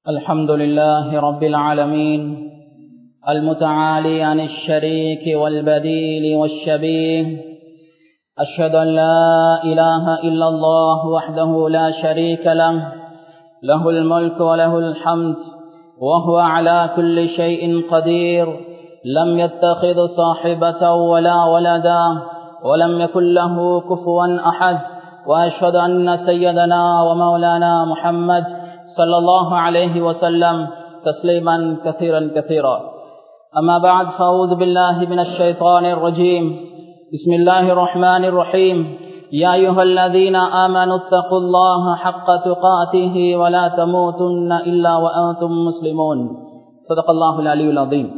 الحمد لله رب العالمين المتعالي عن الشريك والبديل والشبيه أشهد أن لا إله إلا الله وحده لا شريك له له الملك وله الحمد وهو على كل شيء قدير لم يتخذ صاحبة ولا ولدا ولم يكن له كفوا أحد وأشهد أن سيدنا ومولانا محمد صلى الله عليه وسلم تسليما كثيرا كثيرا أما بعد فأعوذ بالله من الشيطان الرجيم بسم الله الرحمن الرحيم يا أيها الذين آمنوا اتقوا الله حق تقاته ولا تموتن إلا وأنتم مسلمون صدق الله العلي العظيم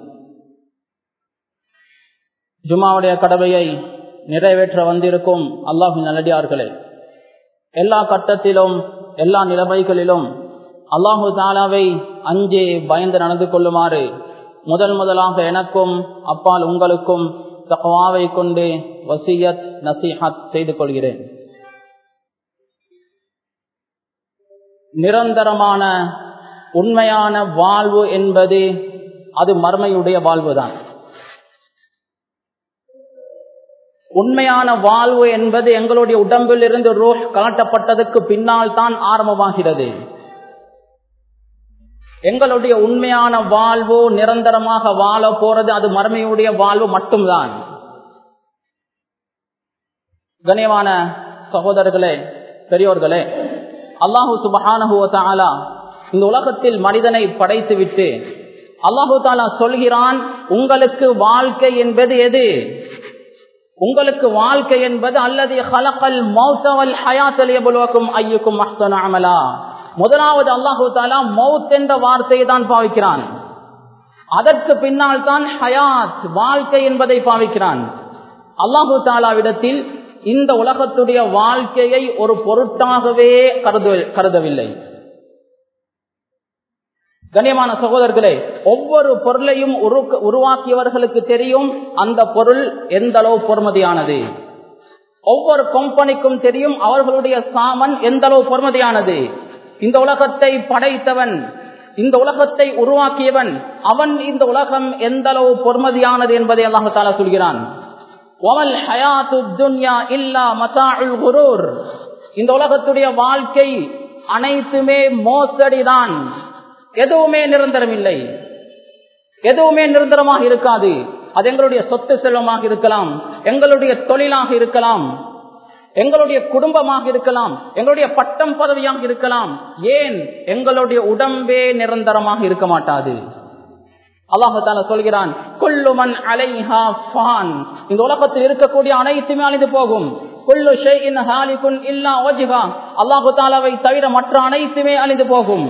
ஜுமாவுடைய கடமையை நிறைவேற்ற வந்திருக்கும் அல்லாஹின் நல்லடியார்களே எல்லா கட்டத்திலும் எல்லா நிலைமைகளிலும் அல்லாஹு தாலாவை அஞ்சே பயந்து நடந்து கொள்ளுமாறு முதல் முதலாக எனக்கும் அப்பால் உங்களுக்கும் தகவாவை கொண்டு வசியத் நசிஹத் செய்து கொள்கிறேன் நிரந்தரமான உண்மையான வாழ்வு என்பது அது மர்மையுடைய வாழ்வுதான் உண்மையான வாழ்வு என்பது எங்களுடைய உடம்பில் இருந்து ரோஹ் காட்டப்பட்டதுக்கு பின்னால் தான் ஆரம்பமாகிறது எங்களுடைய உண்மையான வாழ்வு நிரந்தரமாக வாழ போறது அது மறுமையுடைய வாழ்வு மட்டும்தான் கனியமான சகோதரர்களே பெரியோர்களே அல்லாஹு சுபஹானஹுவத்தாலா இந்த உலகத்தில் மனிதனை படைத்து விட்டு அல்லாஹு தாலா சொல்கிறான் உங்களுக்கு வாழ்க்கை என்பது எது உங்களுக்கு வாழ்க்கை என்பது அல்லது ஹலக்கல் மௌத்தவல் ஹயாத்தலியபுலோக்கும் ஐயுக்கும் அஹ்தன அமலா முதலாவது அல்லாஹு தாலா மவுத் என்ற வார்த்தையை தான் பாவிக்கிறான் அதற்கு பின்னால் தான் ஹயாத் வாழ்க்கை என்பதை பாவிக்கிறான் அல்லாஹு தாலாவிடத்தில் இந்த உலகத்துடைய வாழ்க்கையை ஒரு பொருட்டாகவே கருத கருதவில்லை கண்ணியமான சகோதரர்களே ஒவ்வொரு பொருளையும் உருவாக்கியவர்களுக்கு தெரியும் அந்த பொருள் எந்த அளவு பொறுமதியானது ஒவ்வொரு கம்பெனிக்கும் தெரியும் அவர்களுடைய சாமன் எந்த அளவு பொறுமதியானது இந்த உலகத்தை படைத்தவன் இந்த உலகத்தை உருவாக்கியவன் அவன் இந்த உலகம் எந்த அளவு பொறுமதியானது என்பதை அல்லாஹால சொல்கிறான் இந்த உலகத்துடைய வாழ்க்கை அனைத்துமே மோசடிதான் எதுவுமே நிரந்தரம் இல்லை எதுவுமே நிரந்தரமாக இருக்காது அது எங்களுடைய சொத்து செல்வமாக இருக்கலாம் எங்களுடைய தொழிலாக இருக்கலாம் எங்களுடைய குடும்பமாக இருக்கலாம் எங்களுடைய பட்டம் பதவியாக இருக்கலாம் ஏன் எங்களுடைய உடம்பே நிரந்தரமாக இருக்க மாட்டாது அல்லாஹால சொல்கிறான் கொல்லுமன் அலைஹா ஃபான் இந்த உலகத்தில் இருக்கக்கூடிய அனைத்துமே அழிந்து போகும் கொல்லு ஷெயின் ஹாலிகுன் இல்லா ஓஜிகா அல்லாஹு தாலாவை தவிர மற்ற அனைத்துமே அழிந்து போகும்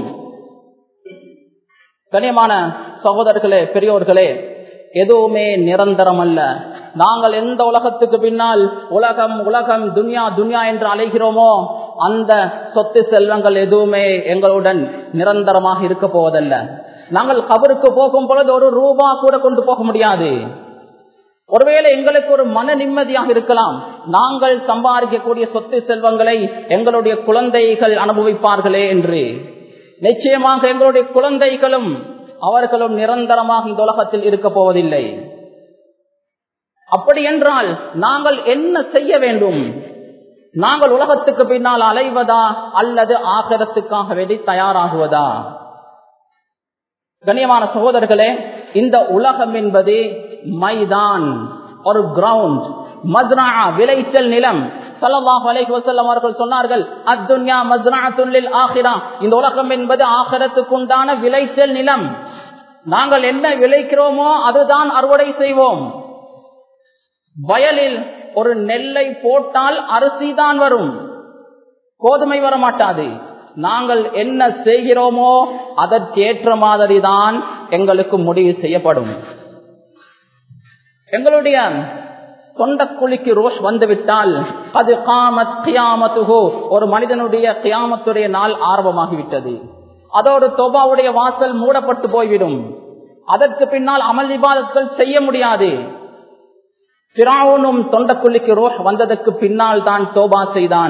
கனியமான சகோதரர்களே பெரியோர்களே எதுவுமே நிரந்தரம் அல்ல நாங்கள் எந்த உலகத்துக்கு பின்னால் உலகம் உலகம் துன்யா துன்யா என்று அலைகிறோமோ அந்த சொத்து செல்வங்கள் எதுவுமே எங்களுடன் நிரந்தரமாக இருக்க போவதல்ல நாங்கள் கபருக்கு போகும் பொழுது ஒரு ரூபா கூட கொண்டு போக முடியாது ஒருவேளை எங்களுக்கு ஒரு மன நிம்மதியாக இருக்கலாம் நாங்கள் சம்பாதிக்கக்கூடிய சொத்து செல்வங்களை எங்களுடைய குழந்தைகள் அனுபவிப்பார்களே என்று நிச்சயமாக எங்களுடைய குழந்தைகளும் அவர்களும் நிரந்தரமாக இந்த உலகத்தில் இருக்க போவதில்லை அப்படி என்றால் நாங்கள் என்ன செய்ய வேண்டும் நாங்கள் உலகத்துக்கு பின்னால் அலைவதா அல்லது ஆகரத்துக்காக வேண்டி தயாராகுவதா கண்ணியமான சகோதரர்களே இந்த உலகம் என்பது மைதான் ஒரு கிரவுண்ட் மத்ரா விளைச்சல் நிலம் சல்லாஹ் அலைஹி வசல்லம் அவர்கள் சொன்னார்கள் அத்துன்யா மஸ்ராத்துல்லில் ஆஹிரா இந்த உலகம் என்பது ஆகரத்துக்கு உண்டான விளைச்சல் நிலம் நாங்கள் என்ன விளைக்கிறோமோ அதுதான் அறுவடை செய்வோம் வயலில் ஒரு நெல்லை போட்டால் அரிசி தான் வரும் கோதுமை வர மாட்டாது நாங்கள் என்ன செய்கிறோமோ அதற்கேற்ற மாதிரி தான் எங்களுக்கு முடிவு செய்யப்படும் எங்களுடைய தொண்டக்குழிக்கு ரோஷ் வந்துவிட்டால் அது காமத் கியாமத்துகோ ஒரு மனிதனுடைய கியாமத்துடைய நாள் ஆரம்பமாகிவிட்டது அதோடு தொபாவுடைய வாசல் மூடப்பட்டு போய்விடும் அதற்கு பின்னால் அமல் விவாதங்கள் செய்ய முடியாது பிராவுனும் தொண்டக்குழிக்கு ரோஹ் வந்ததற்கு பின்னால் தான் தோபா செய்தான்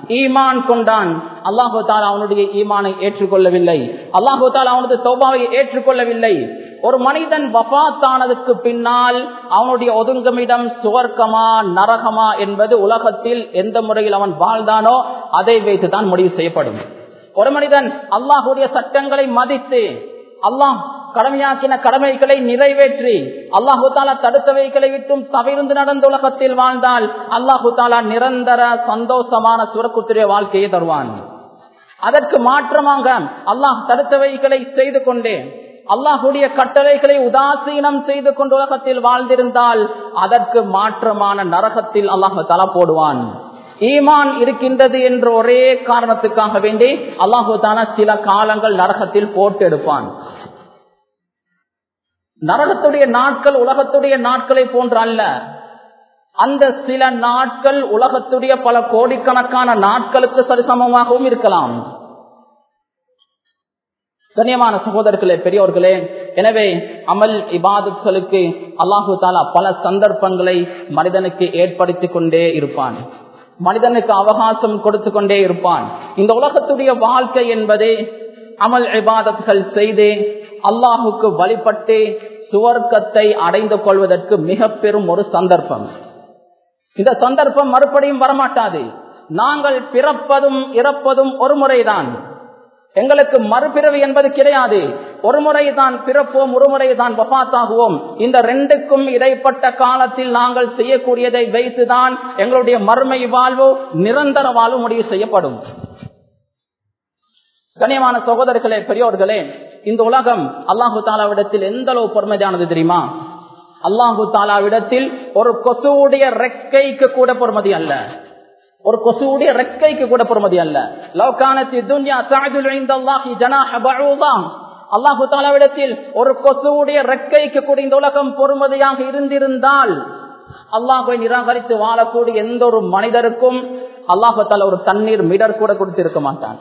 ஈமான் கொண்டான் அல்லாஹு தாலா அவனுடைய ஈமானை ஏற்றுக்கொள்ளவில்லை அல்லாஹு தாலா அவனது தௌபாவை ஏற்றுக்கொள்ளவில்லை ஒரு மனிதன் வபாத்தானதுக்கு பின்னால் அவனுடைய ஒதுங்குமிடம் சுவர்க்கமா நரகமா என்பது உலகத்தில் எந்த முறையில் அவன் வாழ்ந்தானோ அதை வைத்து தான் முடிவு செய்யப்படும் ஒரு மனிதன் அல்லாஹுடைய சட்டங்களை மதித்து அல்லாஹ் கடமையாக்கின கடமைகளை நிறைவேற்றி அல்லாஹு தாலா தடுத்தவைகளை விட்டும் தவிர்ந்து நடந்த உலகத்தில் வாழ்ந்தால் அல்லாஹு தாலா நிரந்தர சந்தோஷமான சுரக்குத்திரிய வாழ்க்கையை தருவான் அதற்கு மாற்றமாக அல்லாஹ் தடுத்தவைகளை செய்து கொண்டே அல்லாஹுடைய கட்டளைகளை உதாசீனம் செய்து கொண்டு உலகத்தில் வாழ்ந்திருந்தால் அதற்கு மாற்றமான நரகத்தில் அல்லாஹு தலா போடுவான் ஈமான் இருக்கின்றது என்ற ஒரே காரணத்துக்காக வேண்டி அல்லாஹு தானா சில காலங்கள் நரகத்தில் போட்டு எடுப்பான் நரகத்துடைய நாட்கள் உலகத்துடைய நாட்களை போன்ற அல்ல அந்த சில நாட்கள் உலகத்துடைய பல கோடிக்கணக்கான நாட்களுக்கு சரிசமமாகவும் இருக்கலாம் கண்ணியமான சகோதரர்களே பெரியோர்களே எனவே அமல் இபாதத்களுக்கு அல்லாஹு தாலா பல சந்தர்ப்பங்களை மனிதனுக்கு ஏற்படுத்தி கொண்டே இருப்பான் மனிதனுக்கு அவகாசம் கொடுத்து கொண்டே இருப்பான் இந்த உலகத்துடைய வாழ்க்கை என்பதே அமல் இபாதத்கள் செய்து அல்லாஹுக்கு வழிபட்டு சுவர்க்கத்தை அடைந்து கொள்வதற்கு மிக பெரும் ஒரு சந்தர்ப்பம் இந்த சந்தர்ப்பம் மறுபடியும் வரமாட்டாது நாங்கள் பிறப்பதும் இறப்பதும் ஒரு முறைதான் எங்களுக்கு மறுபிறவி என்பது கிடையாது ஒரு முறை தான் பிறப்போம் ஒரு முறை தான் வபாத்தாகுவோம் இந்த ரெண்டுக்கும் இடைப்பட்ட காலத்தில் நாங்கள் செய்யக்கூடியதை வைத்துதான் எங்களுடைய மறுமை வாழ்வு நிரந்தர வாழ்வு முடிவு செய்யப்படும் கனியமான சகோதரர்களே பெரியோர்களே இந்த உலகம் அல்லாஹு தாலாவிடத்தில் எந்த அளவு பொறுமதியானது தெரியுமா அல்லாஹு தாலாவிடத்தில் ஒரு கொசுவுடைய ரெக்கைக்கு கூட பொறுமதி அல்ல ஒரு கொசுவுடைய ரெக்கைக்கு கூட பொறுமதி அல்ல லவ்கானத்தி துன்யா தாஜுல் ஜனாஹ பஅூதா அல்லாஹு தாலாவிடத்தில் ஒரு கொசுவுடைய ரெக்கைக்கு கூட இந்த உலகம் பொறுமதியாக இருந்திருந்தால் அல்லாஹை நிராகரித்து வாழக்கூடிய எந்த ஒரு மனிதருக்கும் அல்லாஹு தாலா ஒரு தண்ணீர் மிடர் கூட கொடுத்திருக்க மாட்டான்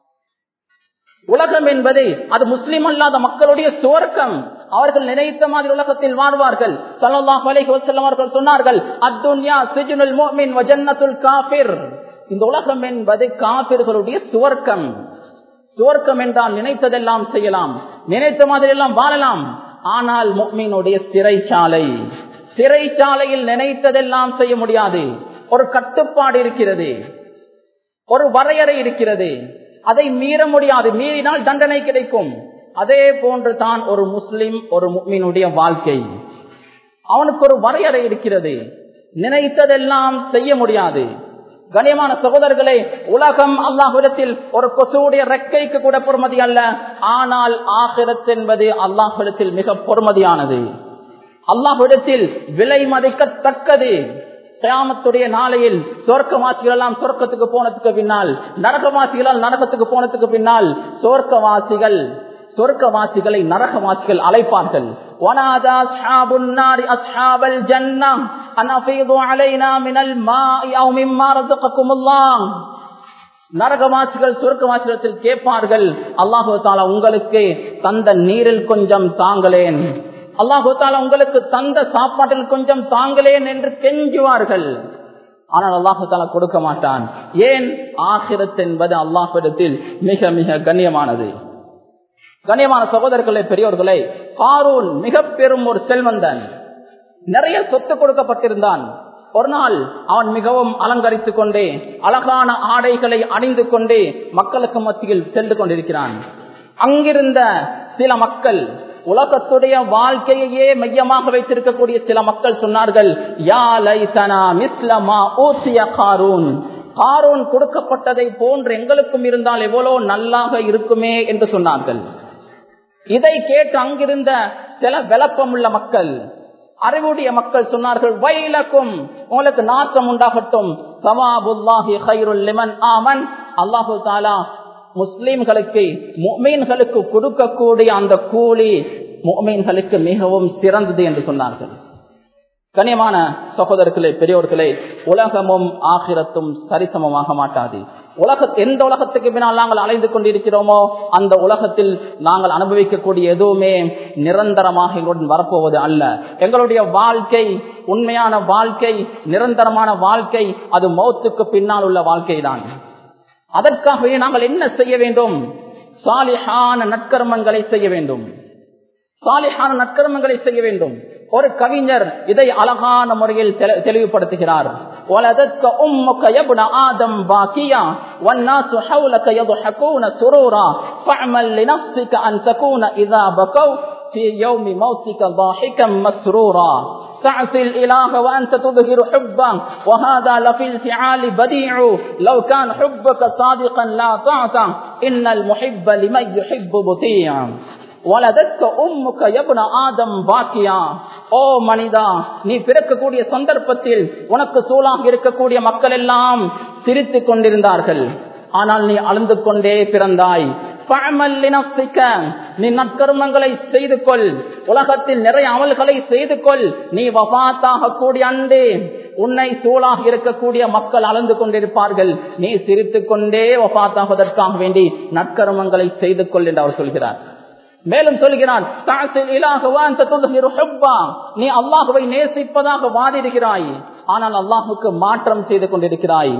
உலகம் என்பது அது முஸ்லிம் அல்லாத மக்களுடைய சுவர்க்கம் அவர்கள் நினைத்த மாதிரி உலகத்தில் வாழ்வார்கள் சல்லாஹ் அலைஹி வஸல்லம் அவர்கள் சொன்னார்கள் அத்துன்யா சிஜ்னுல் முஃமின் வ ஜன்னத்துல் காஃபிர் இந்த உலகம் என்பது காபிர்களுடைய சுவர்க்கம் சுவர்க்கம் என்றால் நினைத்ததெல்லாம் செய்யலாம் நினைத்த மாதிரி எல்லாம் வாழலாம் ஆனால் முஃமினுடைய சிறைச்சாலை சிறைச்சாலையில் நினைத்ததெல்லாம் செய்ய முடியாது ஒரு கட்டுப்பாடு இருக்கிறது ஒரு வரையறை இருக்கிறது அதை மீற முடியாது மீறினால் தண்டனை கிடைக்கும் அதே போன்று தான் ஒரு முஸ்லிம் ஒரு முக்மீனுடைய வாழ்க்கை அவனுக்கு ஒரு வரையறை இருக்கிறது நினைத்ததெல்லாம் செய்ய முடியாது கனியமான சகோதரர்களே உலகம் அல்லாஹிடத்தில் ஒரு கொசுவுடைய ரெக்கைக்கு கூட பொறுமதி அல்ல ஆனால் ஆகிரத் என்பது அல்லாஹிடத்தில் மிக பொறுமதியானது அல்லாஹிடத்தில் விலை மதிக்கத்தக்கது கயாமத்துடைய நாளையில் சொர்க்கவாசிகள் எல்லாம் சொர்க்கத்துக்கு போனதுக்கு பின்னால் நரகவாசிகளால் நரகத்துக்கு போனதுக்கு பின்னால் சொர்க்கவாசிகள் சொர்க்கவாசிகளை நரகவாசிகள் அழைப்பார்கள் وَنَادَى أَصْحَابُ النَّارِ أَصْحَابَ الْجَنَّةِ أَنْ أَفِيضُوا عَلَيْنَا مِنَ الْمَاءِ أَوْ مِمَّا رَزَقَكُمُ اللَّهُ நரகவாசிகள் சொர்க்கவாசிகளத்தில் கேட்பார்கள் அல்லாஹு தாலா உங்களுக்கு தந்த நீரில் கொஞ்சம் தாங்களேன் அல்லாஹு தாலா உங்களுக்கு தந்த சாப்பாட்டில் கொஞ்சம் தாங்களேன் என்று கெஞ்சுவார்கள் ஆனால் அல்லாஹு தாலா கொடுக்க மாட்டான் ஏன் ஆகிரத் என்பது அல்லாஹிடத்தில் மிக மிக கண்ணியமானது கண்ணியமான சகோதரர்களே பெரியோர்களே காரூன் மிக பெரும் ஒரு செல்வந்தன் நிறைய சொத்து கொடுக்கப்பட்டிருந்தான் ஒரு நாள் அவன் மிகவும் அலங்கரித்துக் கொண்டே அழகான ஆடைகளை அணிந்து கொண்டே மக்களுக்கு மத்தியில் சென்று கொண்டிருக்கிறான் அங்கிருந்த சில மக்கள் உலகத்துடைய வாழ்க்கையையே மையமாக வைத்திருக்கக்கூடிய சில மக்கள் சொன்னார்கள் யா லைசனா மிஸ்லமா ஓசிய காரூன் காரூன் கொடுக்கப்பட்டதை போன்று எங்களுக்கும் இருந்தால் எவ்வளவு நல்லாக இருக்குமே என்று சொன்னார்கள் இதை கேட்டு அங்கிருந்த சில விளப்பமுள்ள மக்கள் அறிவுடைய மக்கள் சொன்னார்கள் வயலக்கும் உங்களுக்கு நாசம் உண்டாகட்டும் சவாபுல்லாஹி ஹைருல் லிமன் ஆமன் அல்லாஹு தாலா முஸ்லிம்களுக்கு மீன்களுக்கு கொடுக்கக்கூடிய அந்த கூலி மீன்களுக்கு மிகவும் சிறந்தது என்று சொன்னார்கள் கனியமான சகோதரர்களே பெரியோர்களே உலகமும் ஆகிரத்தும் சரிசமமாக மாட்டாது உலக எந்த உலகத்துக்கு பின்னால் நாங்கள் அலைந்து கொண்டிருக்கிறோமோ அந்த உலகத்தில் நாங்கள் அனுபவிக்கக்கூடிய எதுவுமே நிரந்தரமாக எங்களுடன் வரப்போவது அல்ல எங்களுடைய வாழ்க்கை உண்மையான வாழ்க்கை நிரந்தரமான வாழ்க்கை அது மௌத்துக்கு பின்னால் உள்ள வாழ்க்கை தான் அதற்காகவே நாங்கள் என்ன செய்ய வேண்டும் சாலிஹான நற்கர்மங்களை செய்ய வேண்டும் சாலிஹான நற்கர்மங்களை செய்ய வேண்டும் ஒரு கவிஞர் இதை அழகான முறையில் தெளிவுபடுத்துகிறார் ولدتك أمك يا ابن آدم باكيا والناس حولك يضحكون سرورا فاعمل لنفسك أن تكون إذا بكوا في يوم موتك ضاحكا مسرورا تعصي الإله وأنت تظهر حبا وهذا لفي الفعال بديع لو كان حبك صادقا لا طعتا إن المحب لمن يحب بطيع வலதற்க உம்முக்க எபுன ஆதம் பாக்கியா ஓ மனிதா நீ பிறக்கக்கூடிய சந்தர்ப்பத்தில் உனக்கு சூழாக இருக்கக்கூடிய மக்கள் எல்லாம் சிரித்துக் கொண்டிருந்தார்கள் ஆனால் நீ அழுந்து கொண்டே பிறந்தாய் நீ நற்கர்மங்களை செய்து கொள் உலகத்தில் நிறைய அமல்களை செய்து கொள் நீ வபாத்தாக கூடிய அன்று உன்னை சூழாக இருக்கக்கூடிய மக்கள் அளந்து கொண்டிருப்பார்கள் நீ சிரித்துக் கொண்டே வபாத்தாகுவதற்காக வேண்டி நற்கர்மங்களை செய்து கொள் என்று அவர் சொல்கிறார் மேலும் சொல்கிறான் நீ அல்லாஹுவை நேசிப்பதாக வாதிடுகிறாய் ஆனால் அல்லாஹுக்கு மாற்றம் செய்து கொண்டிருக்கிறாய்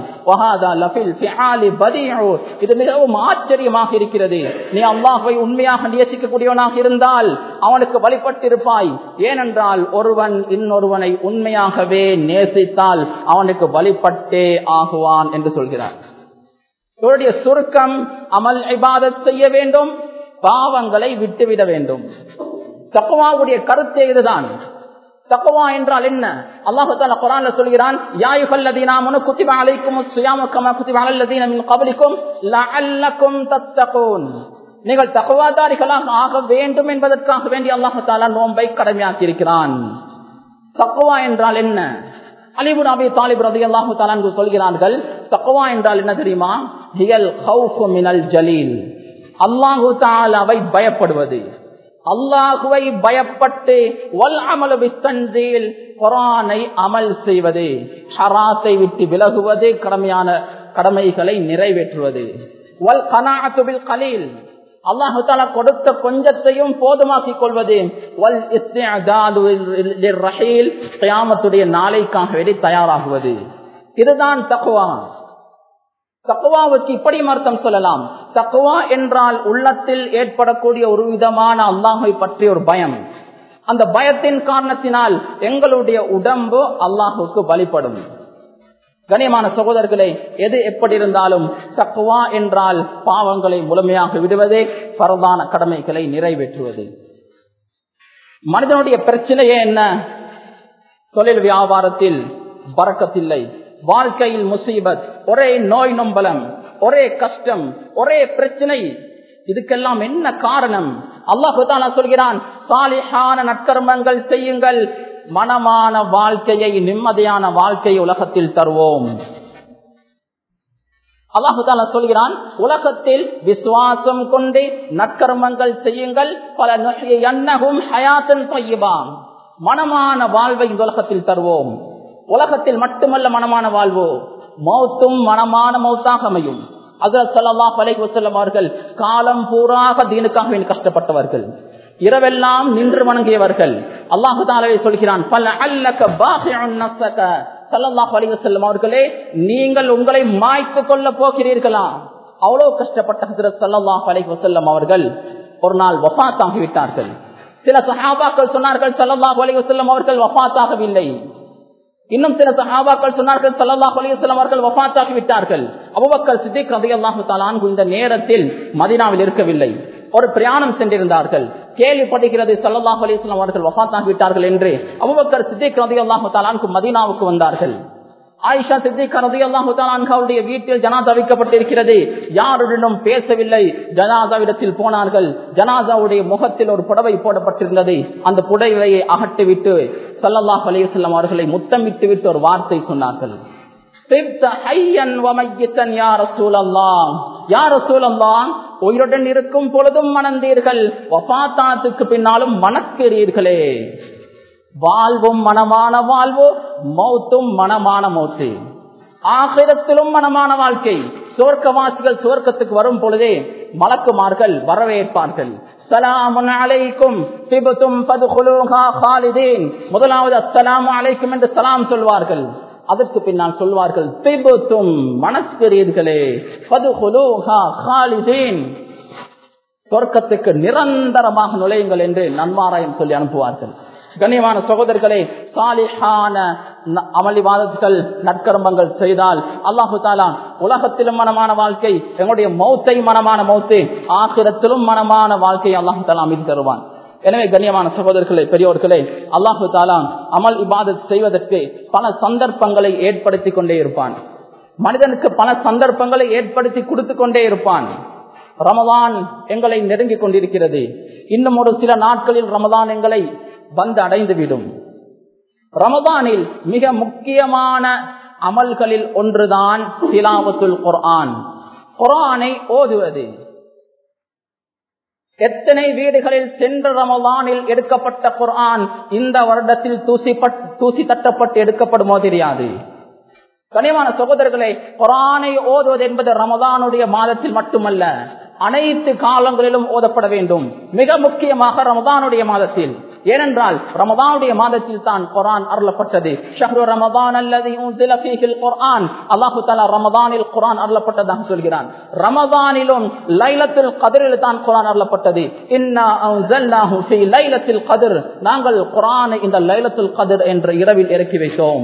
இது மிகவும் ஆச்சரியமாக இருக்கிறது நீ அல்லாஹுவை உண்மையாக நேசிக்கக்கூடியவனாக இருந்தால் அவனுக்கு வழிபட்டிருப்பாய் ஏனென்றால் ஒருவன் இன்னொருவனை உண்மையாகவே நேசித்தால் அவனுக்கு வழிபட்டே ஆகுவான் என்று சொல்கிறார் இவருடைய சுருக்கம் அமல் இபாதத் செய்ய வேண்டும் பாவங்களை விட்டுவிட வேண்டும் தக்குவாவுடைய கருத்தே இதுதான் தக்குவா என்றால் என்ன அல்லாஹு தாலா குரான்ல சொல்கிறான் யாயுகல்லதீனாமுனு குத்திப அலைக்கும் சுயாமக்கமா குத்திப அலல்லதீன மின் கபலிக்கும் லஅல்லக்கும் தத்தகூன் நீங்கள் தக்குவாதாரிகளாக ஆக வேண்டும் என்பதற்காக வேண்டி அல்லாஹு தாலா நோன்பை கடமையாக்கி இருக்கிறான் தக்குவா என்றால் என்ன அலிபுன் அபி தாலிப் ரதி அல்லாஹு தாலான் சொல்கிறார்கள் தக்குவா என்றால் என்ன தெரியுமா ஹியல் ஹவுஃபு மினல் ஜலீல் அல்லாஹு தாலாவை பயப்படுவது அல்லாஹுவை பயப்பட்டு வல் அமல வித்தன்றில் குரானை அமல் செய்வது ஹராத்தை விட்டு விலகுவது கடமையான கடமைகளை நிறைவேற்றுவது வல் கனாத்துபில் கலீல் அல்லாஹு தாலா கொடுத்த கொஞ்சத்தையும் போதுமாக்கிக் கொள்வது வல் ரஹீல் கயாமத்துடைய நாளைக்காக வேண்டி தயாராகுவது இதுதான் தக்குவா தக்குவாவுக்கு இப்படி அர்த்தம் சொல்லலாம் தக்குவா என்றால் உள்ளத்தில் ஏற்படக்கூடிய ஒரு விதமான அல்லாஹை பற்றிய ஒரு பயம் அந்த பயத்தின் காரணத்தினால் எங்களுடைய உடம்பு அல்லாஹுக்கு வழிபடும் கனியமான சகோதரர்களே எது எப்படி இருந்தாலும் தக்குவா என்றால் பாவங்களை முழுமையாக விடுவதே பரவான கடமைகளை நிறைவேற்றுவது மனிதனுடைய பிரச்சனையே என்ன தொழில் வியாபாரத்தில் பறக்கத்தில்லை வாழ்க்கையில் முசீபத் ஒரே நோய் நொம்பலம் ஒரே கஷ்டம் ஒரே பிரச்சனை இதுக்கெல்லாம் என்ன காரணம் அல்லாஹு தாலா சொல்கிறான் சாலிஹான நற்கர்மங்கள் செய்யுங்கள் மனமான வாழ்க்கையை நிம்மதியான வாழ்க்கையை உலகத்தில் தருவோம் அல்லாஹு தாலா சொல்கிறான் உலகத்தில் விசுவாசம் கொண்டு நற்கர்மங்கள் செய்யுங்கள் பல எண்ணகும் ஹயாத்தன் பையபான் மனமான வாழ்வை இந்த உலகத்தில் தருவோம் உலகத்தில் மட்டுமல்ல மனமான வாழ்வோ மௌத்தும் மனமான மௌத்தாக அமையும் அதர் சல்லா பலை வசல்லம் அவர்கள் காலம் பூராக தீனுக்காக கஷ்டப்பட்டவர்கள் இரவெல்லாம் நின்று வணங்கியவர்கள் அல்லாஹு தாலவை சொல்கிறான் பல அல்லக்க சல்லாஹ் அலி வசல்லம் அவர்களே நீங்கள் உங்களை மாய்த்து கொள்ள போகிறீர்களா அவ்வளவு கஷ்டப்பட்ட ஹசரத் சல்லாஹ் அலி வசல்லம் அவர்கள் ஒரு நாள் வஃத்தாகிவிட்டார்கள் சில சஹாபாக்கள் சொன்னார்கள் சல்லாஹ் அலி வசல்லம் அவர்கள் வஃத்தாகவில்லை இன்னும் சில சஹாபாக்கள் சொன்னார்கள் சல்லாஹ் அலிவசல்லம் அவர்கள் வஃத்தாக்கி விட்டார்கள் அபுபக்கர் சித்திக் ரதி அல்லாஹு தாலான்கு இந்த நேரத்தில் மதினாவில் இருக்கவில்லை ஒரு பிரயாணம் சென்றிருந்தார்கள் கேள்விப்படுகிறது சல்லாஹ் அலிஸ்லாம் அவர்கள் வஃத்தாக்கி விட்டார்கள் என்று அபுபக்கர் சித்திக் ரதி அல்லாஹு தாலான்கு மதினாவுக்கு வந்தார்கள் ஆயிஷா சித்திக் ரதி அல்லாஹு தாலான்காவுடைய வீட்டில் ஜனாதா வைக்கப்பட்டிருக்கிறது யாருடனும் பேசவில்லை ஜனாதாவிடத்தில் போனார்கள் ஜனாதாவுடைய முகத்தில் ஒரு புடவை போடப்பட்டிருந்தது அந்த புடவையை அகட்டிவிட்டு சல்லல்லாஹ் அலிவசல்லம் அவர்களை முத்தமிட்டு விட்டு ஒரு வார்த்தை சொன்னார்கள் உயிருடன் இருக்கும் பொழுதும் மணந்தீர்கள் வபாத்தாத்துக்கு பின்னாலும் மணக்கிறீர்களே வாழ்வும் மனமான வாழ்வு மௌத்தும் மனமான மௌத்து ஆகிரத்திலும் மனமான வாழ்க்கை சோர்க்கவாசிகள் சோர்க்கத்துக்கு வரும் பொழுதே மலக்குமார்கள் வரவேற்பார்கள் சலாமுன் அலைக்கும் திபுத்தும் பதுகுலூஹா ஹாலிதீன் முதலாவது அஸ்ஸலாமு அலைக்கும் என்று சலாம் சொல்வார்கள் அதற்கு பின்னால் சொல்வார்கள் திபுத்தும் மனஸ்கிறீர்களே சொர்க்கத்துக்கு நிரந்தரமாக நுழையுங்கள் என்று நன்மாராயம் சொல்லி அனுப்புவார்கள் கண்ணியமான சகோதரர்களே சாலிஹான அமளிவாதங்கள் நற்கர்மங்கள் செய்தால் அல்லாஹு தாலா உலகத்திலும் மனமான வாழ்க்கை எங்களுடைய மௌத்தை மனமான மௌத்து ஆசிரத்திலும் மனமான வாழ்க்கை அல்லாஹு தாலா அமைத்து தருவான் எனவே கண்ணியமான சகோதரர்களே பெரியோர்களே அல்லாஹு தாலா அமல் இபாதத் செய்வதற்கு பல சந்தர்ப்பங்களை ஏற்படுத்தி கொண்டே இருப்பான் மனிதனுக்கு பல சந்தர்ப்பங்களை ஏற்படுத்தி கொடுத்து கொண்டே இருப்பான் ரமதான் எங்களை நெருங்கிக் கொண்டிருக்கிறது இன்னும் ஒரு சில நாட்களில் ரமதான் எங்களை வந்து அடைந்துவிடும் ரமதானில் மிக முக்கியமான அமல்களில் ஒன்றுதான் திலாவத்துல் குர்ஆன் குர்ஆனை ஓதுவது எத்தனை வீடுகளில் சென்ற ரமலானில் எடுக்கப்பட்ட குர்ஆன் இந்த வருடத்தில் தூசி தூசி தட்டப்பட்டு எடுக்கப்படுமோ தெரியாது கனிவான சகோதரர்களே குரானை ஓதுவது என்பது ரமதானுடைய மாதத்தில் மட்டுமல்ல அனைத்து காலங்களிலும் ஓதப்பட வேண்டும் மிக முக்கியமாக ரமதானுடைய மாதத்தில் ஏனென்றால் ரமதானுடைய மாதத்தில் தான் குரான் அருளப்பட்டது ஷஹ்ரு ரமதான் அல்லது குரான் அல்லாஹு தாலா ரமதானில் குரான் அருளப்பட்டதாக சொல்கிறான் ரமதானிலும் லைலத்தில் கதிரில் தான் குரான் அருளப்பட்டது லைலத்தில் கதிர் நாங்கள் குரான் இந்த லைலத்துல் கதிர் என்ற இரவில் இறக்கி வைத்தோம்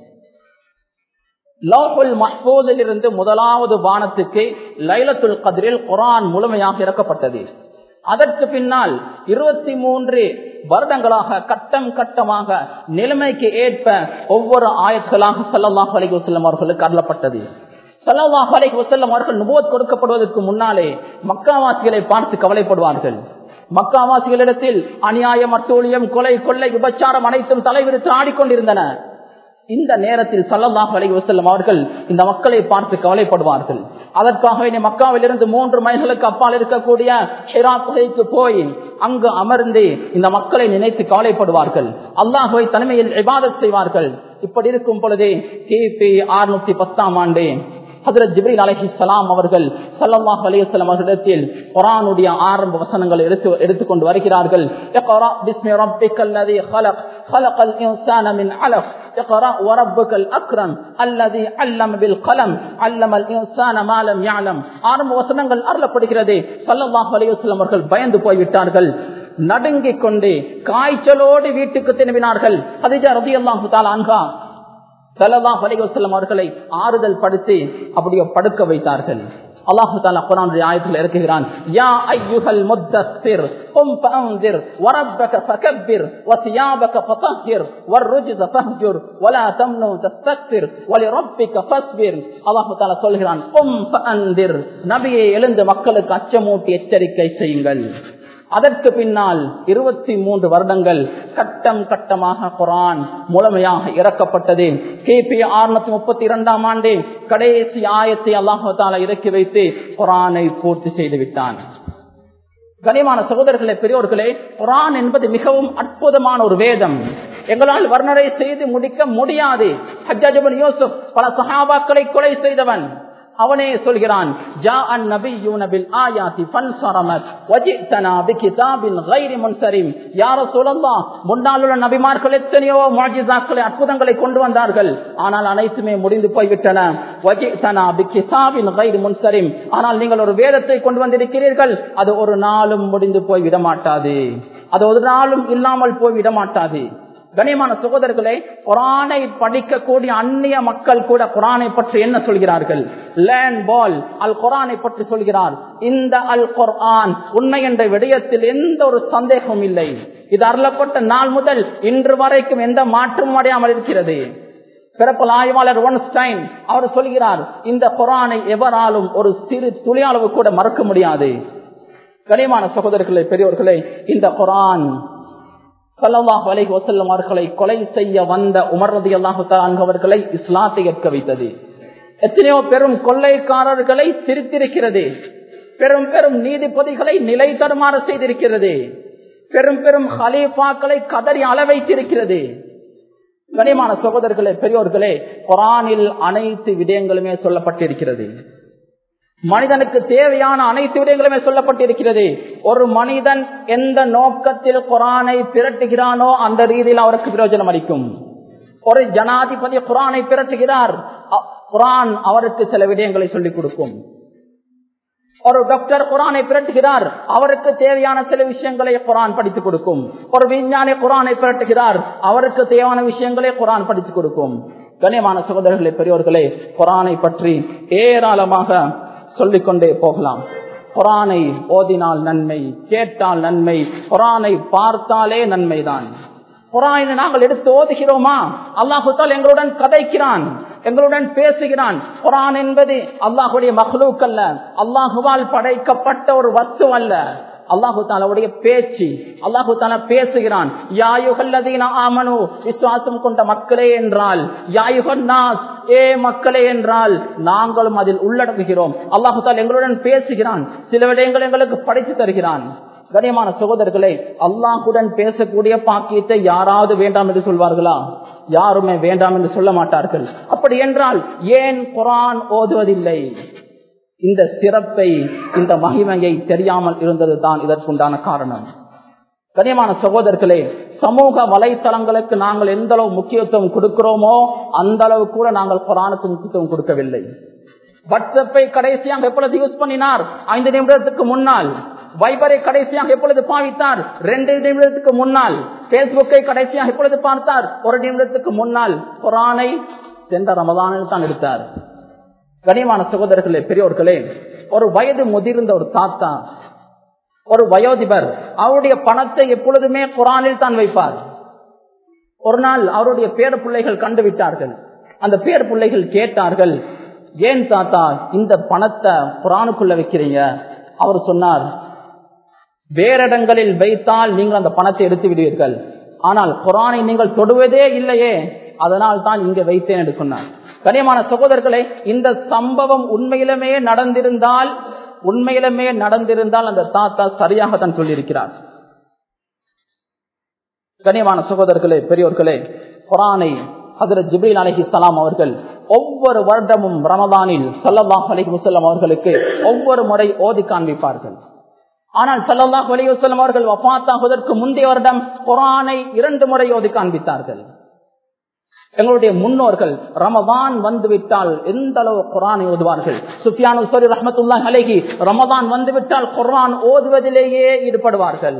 லோஹுல் மஹ்பூதில் இருந்து முதலாவது வானத்துக்கு லைலத்துல் கதிரில் குரான் முழுமையாக இறக்கப்பட்டது அதற்கு பின்னால் இருபத்தி மூன்று வருடங்களாக கட்டம் கட்டமாக நிலைமைக்கு ஏற்ப ஒவ்வொரு ஆயத்களாக சல்லாஹ் அலி வசல்லம் அவர்களுக்கு அருளப்பட்டது சல்லாஹ் அலி வசல்லம் அவர்கள் நுபோத் கொடுக்கப்படுவதற்கு முன்னாலே மக்காவாசிகளை பார்த்து கவலைப்படுவார்கள் மக்காவாசிகளிடத்தில் அநியாயம் அட்டூழியம் கொலை கொள்ளை விபச்சாரம் அனைத்தும் தலைவிரித்து ஆடிக்கொண்டிருந்தன இந்த நேரத்தில் சல்லல்லாஹ் அலி வசல்லம் அவர்கள் இந்த மக்களை பார்த்து கவலைப்படுவார்கள் அதற்காகவே மக்காவில் இருந்து மூன்று மைல்களுக்கு அப்பால் இருக்கக்கூடிய ஷிரா குகைக்கு போய் அங்கு அமர்ந்து இந்த மக்களை நினைத்து கவலைப்படுவார்கள் அல்லாஹுவை தனிமையில் இபாதத் செய்வார்கள் இப்படி இருக்கும் பொழுதே கிபி அறுநூத்தி பத்தாம் ஆண்டு ஹதரத் ஜிப்ரீல் அலஹி சலாம் அவர்கள் சல்லாஹ் அலிவசலம் அவர்களிடத்தில் குரானுடைய ஆரம்ப வசனங்களை எடுத்து எடுத்துக்கொண்டு வருகிறார்கள் خلق الإنسان من علق اقرأ وربك الأكرم الذي علم بالقلم علم الإنسان ما لم يعلم ஆரம்ப வசனங்கள் அருளப்படுகிறது சல்லல்லாஹு அலைஹி வஸல்லம் அவர்கள் பயந்து போய்விட்டார்கள் நடுங்கிக் கொண்டு காய்ச்சலோடு வீட்டுக்கு திரும்பினார்கள் ஹதிஜா ரலியல்லாஹு தஆலா அன்ஹா சல்லல்லாஹு அலைஹி வஸல்லம் அவர்களை ஆறுதல் படுத்தி அப்படியே படுக்க வைத்தார்கள் அல்லாஹு தாலா குரானுடைய ஆயத்தில் இறக்குகிறான் யா ஐயுஹல் முத்தஸ்ஸிர் கும் ஃபஅன்திர் வரப்பக ஃபகப்பிர் வசியாபக ஃபதஹிர் வர்ருஜ்ஸ ஃபஹ்ஜுர் வலா தம்னு தஸ்தக்பிர் வலிரப்பிக ஃபஸ்பிர் அல்லாஹு தாலா சொல்கிறான் கும் ஃபஅன்திர் நபியே எழுந்து மக்களுக்கு அச்சமூட்டி எச்சரிக்கை செய்யுங்கள் அதற்கு பின்னால் இருபத்தி மூன்று வருடங்கள் கட்டம் கட்டமாக குரான் முழுமையாக இறக்கப்பட்டது கிபி அறுநூத்தி முப்பத்தி இரண்டாம் ஆண்டு கடைசி ஆயத்தை அல்லாஹால இறக்கி வைத்து குரானை பூர்த்தி செய்து விட்டான் கனிமான சகோதரர்களே பெரியோர்களே குரான் என்பது மிகவும் அற்புதமான ஒரு வேதம் எங்களால் வர்ணனை செய்து முடிக்க முடியாது ஹஜ்ஜாஜபன் யூசுப் பல சஹாபாக்களை கொலை செய்தவன் அவனே சொல்கிறான் ஜா அன் நபியூன பில் ஆயாதி ஃபன்சரமத் வஜிதனா பிகிதாபின் கைரி முன்சரிம் யார சொல்லலாம் முன்னால் உள்ள நபிமார்கள் எத்தனையோ முஅஜிசாக்களை அற்புதங்களை கொண்டு வந்தார்கள் ஆனால் அனைத்துமே முடிந்து போய்விட்டன வஜிதனா பிகிதாபின் கைரி முன்சரிம் ஆனால் நீங்கள் ஒரு வேதத்தை கொண்டு வந்திருக்கிறீர்கள் அது ஒரு நாளும் முடிந்து போய் விட மாட்டாது அது ஒரு நாளும் இல்லாமல் போய் விட மாட்டாது கனியமான சகோதரர்களே குரானை படிக்கக்கூடிய அந்நிய மக்கள் கூட குரானை பற்றி என்ன சொல்கிறார்கள் லேண்ட் பால் அல் குரானை பற்றி சொல்கிறார் இந்த அல் குர்ஆன் உண்மை என்ற விடயத்தில் எந்த ஒரு சந்தேகமும் இல்லை இது அருளப்பட்ட நாள் முதல் இன்று வரைக்கும் எந்த மாற்றமும் அடையாமல் இருக்கிறது பிறப்பல் ஆய்வாளர் ஒன்ஸ்டைன் அவர் சொல்கிறார் இந்த குரானை எவராலும் ஒரு சிறு துளியளவு கூட மறக்க முடியாது கனியமான சகோதரர்களே பெரியவர்களே இந்த குரான் சல்லாஹ் அலைஹி வசல்லம் அவர்களை கொலை செய்ய வந்த உமர்றது அல்லாஹு அவர்களை இஸ்லாத்தை ஏற்க வைத்தது எத்தனையோ பெரும் கொள்ளைக்காரர்களை திருத்திருக்கிறது பெரும் பெரும் நீதிபதிகளை நிலை தருமாறு செய்திருக்கிறது பெரும் பெரும் ஹலீஃபாக்களை கதறி அளவைத்திருக்கிறது கனிமான சகோதரர்களே பெரியோர்களே குரானில் அனைத்து விடயங்களுமே சொல்லப்பட்டிருக்கிறது மனிதனுக்கு தேவையான அனைத்து விடயங்களுமே சொல்லப்பட்டிருக்கிறது ஒரு மனிதன் எந்த நோக்கத்தில் குரானை பிரட்டுகிறானோ அந்த ரீதியில் அவருக்கு பிரயோஜனம் அளிக்கும் ஒரு ஜனாதிபதி குரானை பிரட்டுகிறார் அ- குரான் அவருக்கு சில விடயங்களை சொல்லிக் கொடுக்கும் ஒரு டாக்டர் குரானை பிரட்டுகிறார் அவருக்கு தேவையான சில விஷயங்களை குரான் படித்துக் கொடுக்கும் ஒரு விஞ்ஞானி குரானை பிரட்டுகிறார் அவருக்கு தேவையான விஷயங்களை குரான் படித்துக் கொடுக்கும் கண்ணியமான சகோதரர்களே பெரியோர்களே குரானை பற்றி ஏராளமாக சொல்லிக்கொண்டே போகலாம் குரானை ஓதினால் நன்மை கேட்டால் நன்மை குரானை பார்த்தாலே நன்மைதான் குரானை நாங்கள் எடுத்து ஓதுகிறோமா அல்லாஹு தால் எங்களுடன் கதைக்கிறான் எங்களுடன் பேசுகிறான் குரான் என்பது அல்லாஹுடைய மகளூக் அல்ல அல்லாஹுவால் படைக்கப்பட்ட ஒரு வஸ்து அல்ல அல்லாஹு தாலாவுடைய பேச்சு அல்லாஹு தாலா பேசுகிறான் யாயுகல்லதீன ஆமனு விசுவாசம் கொண்ட மக்களே என்றால் யாயுகன் நாஸ் ஏ மக்களே என்றால் நாங்களும் அதில் உள்ளடங்குகிறோம் அல்லாஹு தாலா எங்களுடன் பேசுகிறான் சில விடயங்கள் எங்களுக்கு படித்து தருகிறான் கனியமான சகோதரர்களே அல்லாஹுடன் பேசக்கூடிய பாக்கியத்தை யாராவது வேண்டாம் என்று சொல்வார்களா யாருமே வேண்டாம் என்று சொல்ல மாட்டார்கள் அப்படி என்றால் ஏன் குரான் ஓதுவதில்லை இந்த சிறப்பை இந்த மகிமையை தெரியாமல் இருந்தது தான் இதற்குண்டான காரணம் கனியமான சகோதரர்களே சமூக வலைத்தளங்களுக்கு நாங்கள் எந்த அளவு முக்கியத்துவம் கொடுக்கிறோமோ அந்த அளவு கூட நாங்கள் குரானுக்கு முக்கியத்துவம் கொடுக்கவில்லை வாட்ஸ்அப்பை கடைசியாக எப்பொழுது யூஸ் பண்ணினார் ஐந்து நிமிடத்துக்கு முன்னால் வைபரை கடைசியாக எப்பொழுது பாவித்தார் ரெண்டு நிமிடத்துக்கு முன்னால் பேஸ்புக்கை கடைசியாக எப்பொழுது பார்த்தார் ஒரு நிமிடத்துக்கு முன்னால் குரானை சென்ற ரமதானில் தான் எடுத்தார் கனிமான சகோதரர்களே பெரியோர்களே ஒரு வயது முதிர்ந்த ஒரு தாத்தா ஒரு வயோதிபர் அவருடைய பணத்தை எப்பொழுதுமே குரானில் தான் வைப்பார் ஒரு நாள் அவருடைய பேர பிள்ளைகள் கண்டுவிட்டார்கள் அந்த பேர பிள்ளைகள் கேட்டார்கள் ஏன் தாத்தா இந்த பணத்தை குரானுக்குள்ள வைக்கிறீங்க அவர் சொன்னார் வேற இடங்களில் வைத்தால் நீங்கள் அந்த பணத்தை எடுத்து விடுவீர்கள் ஆனால் குரானை நீங்கள் தொடுவதே இல்லையே அதனால் தான் இங்க வைத்தேன் என்று சொன்னார் கனியமான சகோதரர்களே இந்த சம்பவம் உண்மையிலுமே நடந்திருந்தால் உண்மையிலுமே நடந்திருந்தால் அந்த தாத்தா சரியாக தான் சொல்லியிருக்கிறார் கனியமான சகோதரர்களே பெரியோர்களே குரானை ஹதரத் ஜிப்ரீல் அலஹி சலாம் அவர்கள் ஒவ்வொரு வருடமும் ரமதானில் சல்லல்லாஹ் அலஹி வசல்லம் அவர்களுக்கு ஒவ்வொரு முறை ஓதி காண்பிப்பார்கள் ஆனால் சல்லல்லாஹ் அலி வசல்லம் அவர்கள் வஃத்தாகுவதற்கு முந்தைய வருடம் குரானை இரண்டு முறை ஓதி காண்பித்தார்கள் எங்களுடைய முன்னோர்கள் ரமதான் வந்துவிட்டால் எந்த அளவு குரானை ஓதுவார்கள் சுஃபியானு சரி ரஹமத்துல்லா அலஹி ரமதான் வந்துவிட்டால் குரான் ஓதுவதிலேயே ஈடுபடுவார்கள்